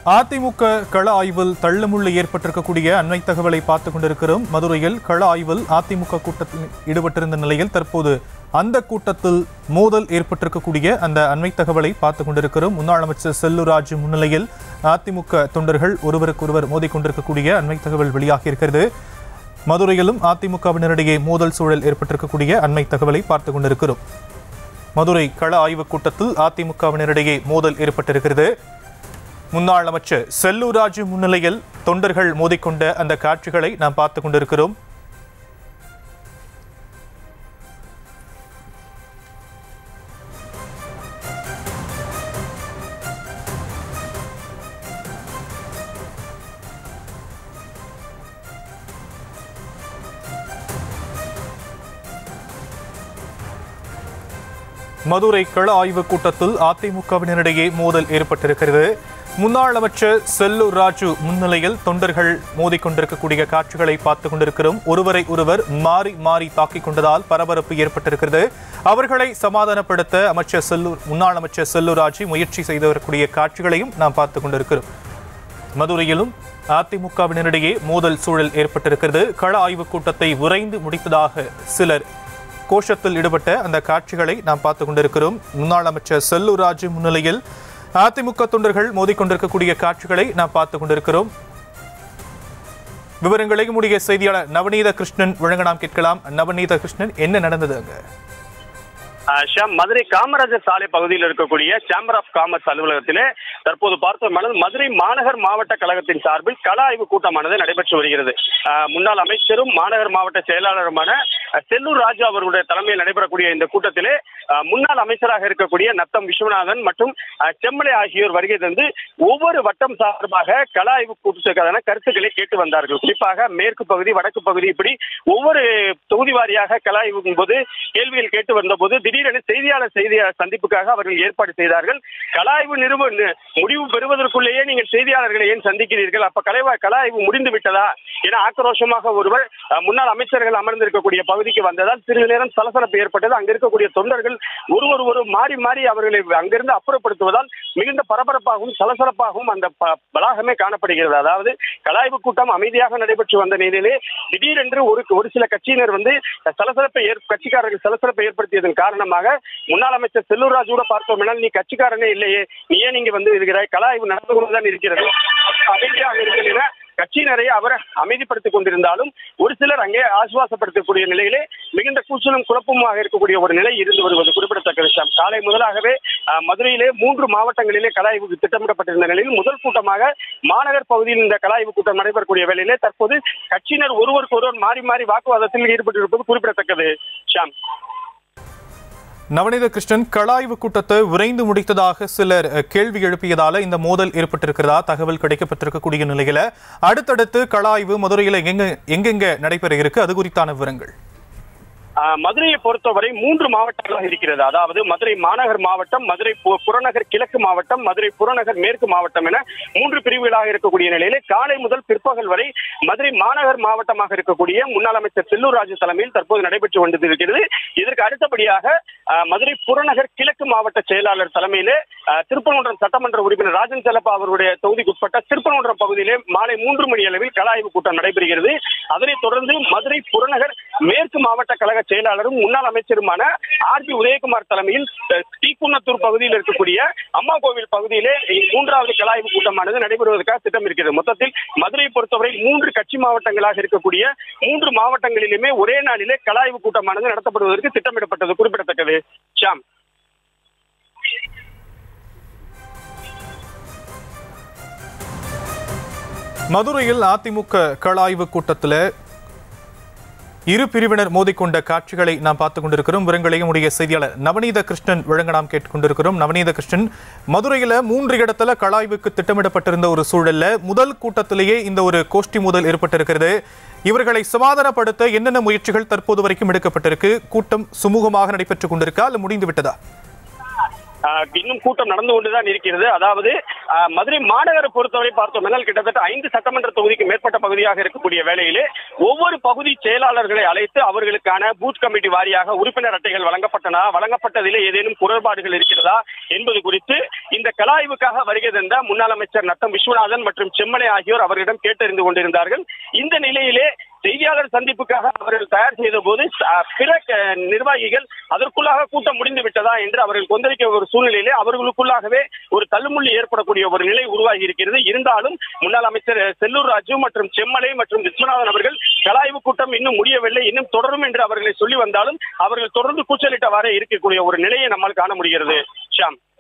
அதிமுக கள ஆய்வில் தள்ளுமுள்ளு ஏற்பட்டிருக்கக்கூடிய அண்மை தகவலை பார்த்து கொண்டிருக்கிறோம் மதுரையில் கள ஆய்வில் அதிமுக கூட்டத்தில் ஈடுபட்டிருந்த நிலையில் தற்போது அந்த கூட்டத்தில் மோதல் ஏற்பட்டிருக்கக்கூடிய அந்த அண்மை தகவலை பார்த்து கொண்டிருக்கிறோம் முன்னாள் அமைச்சர் செல்லூர் ராஜு முன்னிலையில் அதிமுக தொண்டர்கள் ஒருவருக்கொருவர் மோதிக்கொண்டிருக்கக்கூடிய அண்மை தகவல் வெளியாகி இருக்கிறது மதுரையிலும் அதிமுகவினரிடையே மோதல் சூழல் ஏற்பட்டிருக்கக்கூடிய அண்மை தகவலை பார்த்து கொண்டிருக்கிறோம் மதுரை கள ஆய்வுக் கூட்டத்தில் அதிமுகவினரிடையே மோதல் ஏற்பட்டிருக்கிறது முன்னாள் அமைச்சர் செல்லூர் ராஜு முன்னிலையில் தொண்டர்கள் மோதிக்கொண்ட அந்த காட்சிகளை நாம் பார்த்து கொண்டிருக்கிறோம் மதுரை கள ஆய்வுக் கூட்டத்தில் அதிமுகவினரிடையே மோதல் ஏற்பட்டிருக்கிறது முன்னாள் அமைச்சர் செல்லூர் ராஜு முன்னிலையில் தொண்டர்கள் மோதிக்கொண்டிருக்கக்கூடிய காட்சிகளை பார்த்து கொண்டிருக்கிறோம் ஒருவரை ஒருவர் மாறி மாறி தாக்கிக் கொண்டதால் பரபரப்பு ஏற்பட்டிருக்கிறது அவர்களை சமாதானப்படுத்த அமைச்சர் செல்லூர் முன்னாள் அமைச்சர் செல்லூர் ராஜு முயற்சி செய்து வரக்கூடிய காட்சிகளையும் நாம் பார்த்து கொண்டிருக்கிறோம் மதுரையிலும் அதிமுகவினரிடையே மோதல் சூழல் ஏற்பட்டிருக்கிறது கள ஆய்வுக் கூட்டத்தை விரைந்து முடித்ததாக சிலர் கோஷத்தில் ஈடுபட்ட அந்த காட்சிகளை நாம் பார்த்து கொண்டிருக்கிறோம் முன்னாள் அமைச்சர் செல்லூர் ராஜு முன்னிலையில் அதிமுக தொண்டர்கள் மோதிக்கொண்டிருக்கக்கூடிய காட்சிகளை நாம் பார்த்து கொண்டிருக்கிறோம் விவரங்களை முடிய செய்தியாளர் நவநீத கிருஷ்ணன் வழங்க நாம் கேட்கலாம் நவநீத கிருஷ்ணன் என்ன நடந்தது அங்க ஆஹ் ஷியாம் மதுரை காமராஜர் சாலை பகுதியில் இருக்கக்கூடிய சேம்பர் ஆஃப் காமர்ஸ் அலுவலகத்திலே தற்போது பார்த்தோமானால் மதுரை மாநகர் மாவட்ட கழகத்தின் சார்பில் கள ஆய்வு கூட்டமானது நடைபெற்று வருகிறது ஆஹ் முன்னாள் அமைச்சரும் மாநகர் மாவட்ட செயலாளருமான அஹ், செல்லூர் ராஜு அவர்களுடைய தலைமையில் நடைபெறக்கூடிய இந்த கூட்டத்திலே ஆஹ், முன்னாள் அமைச்சராக இருக்கக்கூடிய நத்தம் விஸ்வநாதன் மற்றும் ஆஹ், செம்மலை ஆகியோர் வருகை தந்து ஒவ்வொரு வட்டம் சார்பாக கள ஆய்வு கூட்டத்துக்கான கருத்துக்களை கேட்டு வந்தார்கள் குறிப்பாக மேற்கு பகுதி வடக்கு பகுதி இப்படி ஒவ்வொரு தொகுதி வாரியாக கள ஆய்வின் போது கேள்விகள் கேட்டு வந்தபோது திடீரென செய்தியாளர் செய்தியாளர் சந்திப்புக்காக அவர்கள் ஏற்பாடு செய்தார்கள் கலாய்வு நிறுவ நி- முடிவு பெறுவதற்குள்ளேயே நீங்கள் செய்தியாளர்களை ஏன் சந்திக்கிறீர்கள் அப்ப கலைவா கலாய்வு முடிந்து விட்டதா என ஆக்ரோஷமாக ஒருவர் அஹ், முன்னாள் அமைச்சர்கள் அமர்ந்திருக்கக்கூடிய பகுதிக்கு வந்ததால் சிறிது நேரம் சலசலப்பு ஏற்பட்டது அங்க இருக்கக்கூடிய தொண்டர்கள் ஒருவர் ஒரு மாறி மாறி அவர்களை அங்கிருந்து அப்புறப்படுத்துவதால் மிகுந்த பரபரப்பாகவும் சலசலப்பாகவும் அந்த ப- வளாகமே காணப்படுகிறது அதாவது கலாய்வு கூட்டம் அமைதியாக நடைபெற்று வந்த நிலையிலே திடீரென்று ஒரு ஒரு சில கட்சியினர் வந்து சலசலப்பை ஏற் கட்சிக்காரர்கள் சலசலப்பை ஏற்படுத்தியதன் காரணமாக முன்னாள் அமைச்சர் செல்லூர் ராஜு கூட பார்த்தோம் என்றால் நீ கட்சிக்காரனே இல்லையே நீ ஏன் இங்க வந்து இருக்கிறாய் கலாய்வு நடந்து கொண்டுதான் இருக்கிறது அமைதியாக இருக்கிற கட்சியினரை அவர் அமைதிப்படுத்திக் கொண்டிருந்தாலும் ஒரு சிலர் அங்கே ஆசுவாசப்படுத்தக்கூடிய நிலையிலே மிகுந்த கூச்சலும் குழப்பமாக இருக்கக்கூடிய ஒரு நிலை இருந்து வருவது குறிப்பிடத்தக்க விஷயம் காலை முதலாகவே அஹ், மதுரையிலே மூன்று மாவட்டங்களிலே கலாய்வுக்கு திட்டமிடப்பட்டிருந்த நிலையில் முதல் கூட்டமாக மாநகர் பகுதியில் இந்த கலாய்வு கூட்டம் நடைபெறக்கூடிய வேளையிலே தற்போது கட்சியினர் ஒருவருக்கு ஒருவர் மாறி மாறி வாக்குவாதத்தில் ஈடுபட்டிருப்பது குறிப்பிடத்தக்கது ஷாம் நவநீத கிருஷ்ணன் கள கூட்டத்தை விரைந்து முடித்ததாக சிலர் அஹ், கேள்வி எழுப்பியதால இந்த மோதல் ஏற்பட்டிருக்கிறதா தகவல் கிடைக்கப்பட்டிருக்கக்கூடிய நிலையில அடுத்தடுத்து கள ஆய்வு மதுரையில எங்க எங்கெங்க நடைபெற இருக்கு அது குறித்தான விவரங்கள் ஆஹ் மதுரையை பொறுத்தவரை மூன்று மாவட்டங்களாக இருக்கிறது அதாவது மதுரை மாநகர் மாவட்டம் மதுரை பு- புறநகர் கிழக்கு மாவட்டம் மதுரை புறநகர் மேற்கு மாவட்டம் என மூன்று பிரிவுகளாக இருக்கக்கூடிய நிலையிலே காலை முதல் பிற்பகல் வரை மதுரை மாநகர் மாவட்டமாக இருக்கக்கூடிய முன்னாள் அமைச்சர் செல்லூர் ராஜு தலைமையில் தற்போது நடைபெற்று கொண்டிருக்கிறது இதற்கு அடுத்தபடியாக ஆஹ் மதுரை புறநகர் கிழக்கு மாவட்ட செயலாளர் தலைமையிலே ஆஹ் திருப்பரங்குன்றம் சட்டமன்ற உறுப்பினர் ராஜன் செல்லப்பா அவருடைய தொகுதிக்குட்பட்ட திருப்பரங்குன்றம் பகுதியிலே மாலை மூன்று மணி அளவில் கள ஆய்வு கூட்டம் நடைபெறுகிறது அதனைத் தொடர்ந்து மதுரை புறநகர் மேற்கு மாவட்ட கழக செயலாளரும் முன்னாள் அமைச்சருமான ஆர் பி உதயகுமார் தலைமையில் அஹ், தீக்குன்னத்தூர் பகுதியில் இருக்கக்கூடிய அம்மா கோவில் பகுதியிலே மூன்றாவது கலாய்வு கூட்டமானது நடைபெறுவதற்காக திட்டம் இருக்கிறது மொத்தத்தில் மதுரையை பொறுத்தவரை மூன்று கட்சி மாவட்டங்களாக இருக்கக்கூடிய மூன்று மாவட்டங்களிலுமே ஒரே நாளிலே கலாய்வு கூட்டமானது நடத்தப்படுவதற்கு திட்டமிடப்பட்டது குறிப்பிடத்தக்கது ஷாம் மதுரையில் அதிமுக கள ஆய்வு கூட்டத்தில் இரு பிரிவினர் மோதிக்கொண்ட காட்சிகளை நாம் பார்த்துக் கொண்டிருக்கிறோம் விவரங்களையும் உடைய செய்தியாளர் நவநீத கிருஷ்ணன் வழங்க நாம் கேட்டுக்கொண்டிருக்கிறோம் நவநீத கிருஷ்ணன் மதுரையில மூன்று இடத்துல கலாய்வுக்கு திட்டமிடப்பட்டிருந்த ஒரு சூழல்ல முதல் கூட்டத்திலேயே இந்த ஒரு கோஷ்டி மோதல் ஏற்பட்டிருக்கிறது இவர்களை சமாதானப்படுத்த என்னென்ன முயற்சிகள் தற்போது வரைக்கும் எடுக்கப்பட்டிருக்கு கூட்டம் சுமூகமாக நடைபெற்றுக் கொண்டிருக்கா அல்ல முடிந்து விட்டதா ஆஹ், இன்னும் கூட்டம் நடந்து கொண்டுதான் இருக்கிறது அதாவது ஆஹ், மதுரை மாநகரை பொறுத்தவரை பார்த்தோம் என்றால் கிட்டத்தட்ட ஐந்து சட்டமன்ற தொகுதிக்கு மேற்பட்ட பகுதியாக இருக்கக்கூடிய வேளையிலே ஒவ்வொரு பகுதி செயலாளர்களை அழைத்து அவர்களுக்கான பூத் கமிட்டி வாரியாக உறுப்பினர் அட்டைகள் வழங்கப்பட்டன வழங்கப்பட்டதிலே ஏதேனும் குறைபாடுகள் இருக்கிறதா என்பது குறித்து இந்த கலாய்வுக்காக வருகை தந்த முன்னாள் அமைச்சர் நத்தம் விஸ்வநாதன் மற்றும் செம்மலை ஆகியோர் அவர்களிடம் கேட்டறிந்து கொண்டிருந்தார்கள் இந்த நிலையிலே செய்தியாளர் சந்திப்புக்காக அவர்கள் தயார் செய்த போது அஹ், பிற க- நிர்வாகிகள் அதற்குள்ளாக கூட்டம் முடிந்து விட்டதா என்று அவர்கள் கொந்தளிக்க ஒரு சூழ்நிலையிலே அவர்களுக்குள்ளாகவே ஒரு தள்ளுமுள்ளி ஏற்படக்கூடிய ஒரு நிலை உருவாகி இருக்கிறது இருந்தாலும் முன்னாள் அமைச்சர் செல்லூர் ராஜு மற்றும் செம்மலை மற்றும் விஸ்வநாதன் அவர்கள் கலாய்வு கூட்டம் இன்னும் முடியவில்லை இன்னும் தொடரும் என்று அவர்களை சொல்லி வந்தாலும் அவர்கள் தொடர்ந்து கூச்சலிட்டவாறே இருக்கக்கூடிய ஒரு நிலையை நம்மால் காண முடிகிறது ஷாம்